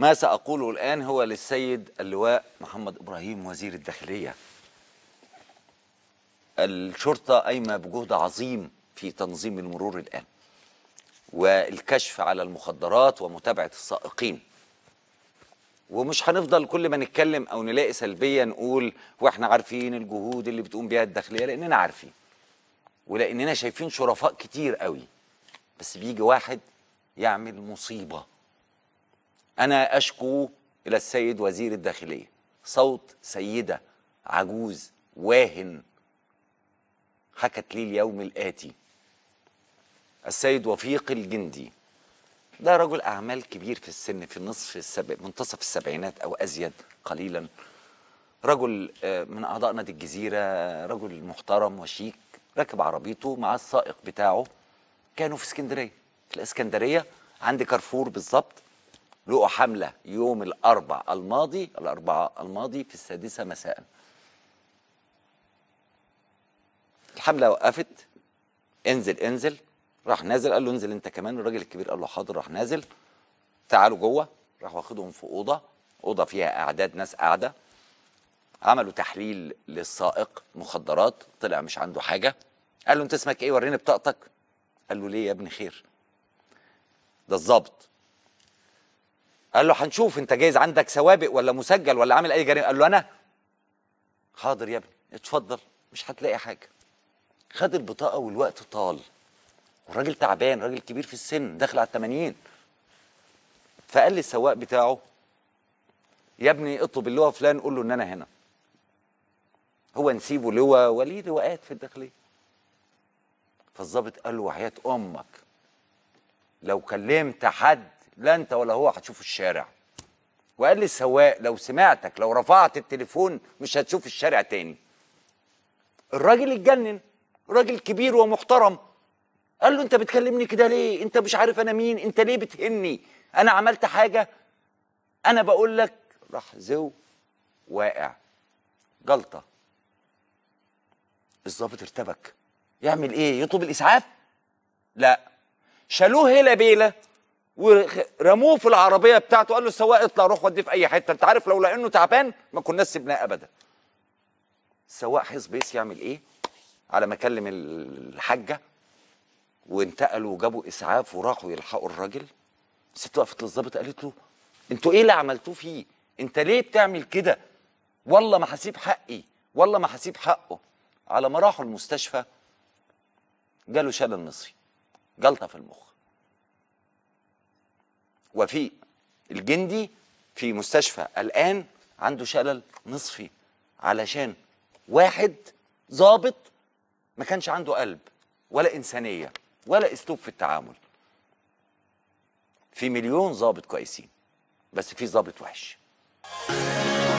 ما سأقوله الآن هو للسيد اللواء محمد إبراهيم وزير الداخلية الشرطة قايمة بجهد عظيم في تنظيم المرور الآن والكشف على المخدرات ومتابعة السائقين ومش هنفضل كل ما نتكلم او نلاقي سلبيه نقول واحنا عارفين الجهود اللي بتقوم بيها الداخليه لاننا عارفين ولاننا شايفين شرفاء كتير قوي بس بيجي واحد يعمل مصيبه انا اشكو الى السيد وزير الداخليه صوت سيده عجوز واهن حكت لي اليوم الاتي السيد وفيق الجندي ده رجل اعمال كبير في السن في النصف السبع منتصف السبعينات او ازيد قليلا رجل آه، من اعضاء نادي الجزيره رجل محترم وشيك راكب عربيته مع السائق بتاعه كانوا في اسكندريه في الاسكندريه عند كارفور بالظبط لقوا حمله يوم الاربع الماضي الاربعاء الماضي في السادسه مساء الحمله وقفت انزل انزل راح نازل قال له انزل انت كمان الراجل الكبير قال له حاضر راح نازل تعالوا جوه راح واخدهم في اوضه اوضه فيها اعداد ناس قاعده عملوا تحليل للسائق مخدرات طلع مش عنده حاجه قال له انت اسمك ايه وريني بطاقتك قال له ليه يا ابني خير ده الظابط قال له هنشوف انت جايز عندك سوابق ولا مسجل ولا عامل اي جريمه قال له انا حاضر يا ابني اتفضل مش هتلاقي حاجه خد البطاقه والوقت طال والراجل تعبان راجل كبير في السن داخل على الثمانين فقال لي السواق بتاعه يا ابني اطلب اللواء فلان قول له ان انا هنا هو نسيبه لواء وليه لواءات في الداخليه فالظابط قال له وحياه امك لو كلمت حد لا انت ولا هو هتشوف الشارع وقال لي السواق لو سمعتك لو رفعت التليفون مش هتشوف الشارع تاني الراجل اتجنن راجل كبير ومحترم قال له انت بتكلمني كده ليه انت مش عارف انا مين انت ليه بتهني انا عملت حاجه انا بقول لك راح زو واقع جلطه الظابط ارتبك يعمل ايه يطلب الاسعاف لا شالوه هيلا بيلا ورموه في العربيه بتاعته قال له السواق اطلع روح وديه في اي حته انت عارف لو لانه تعبان ما كناش سيبناه ابدا السواق حس بيس يعمل ايه على ما كلم الحاجه وانتقلوا وجابوا اسعاف وراحوا يلحقوا الراجل الست وقفت للظابط قالت له انتوا ايه اللي عملتوه فيه انت ليه بتعمل كده والله ما هسيب حقي والله ما هسيب حقه على ما راحوا المستشفى جاله شلل نصفي جلطه في المخ وفي الجندي في مستشفى الان عنده شلل نصفي علشان واحد ظابط ما كانش عنده قلب ولا انسانيه ولا اسلوب في التعامل في مليون ظابط كويسين بس في ظابط وحش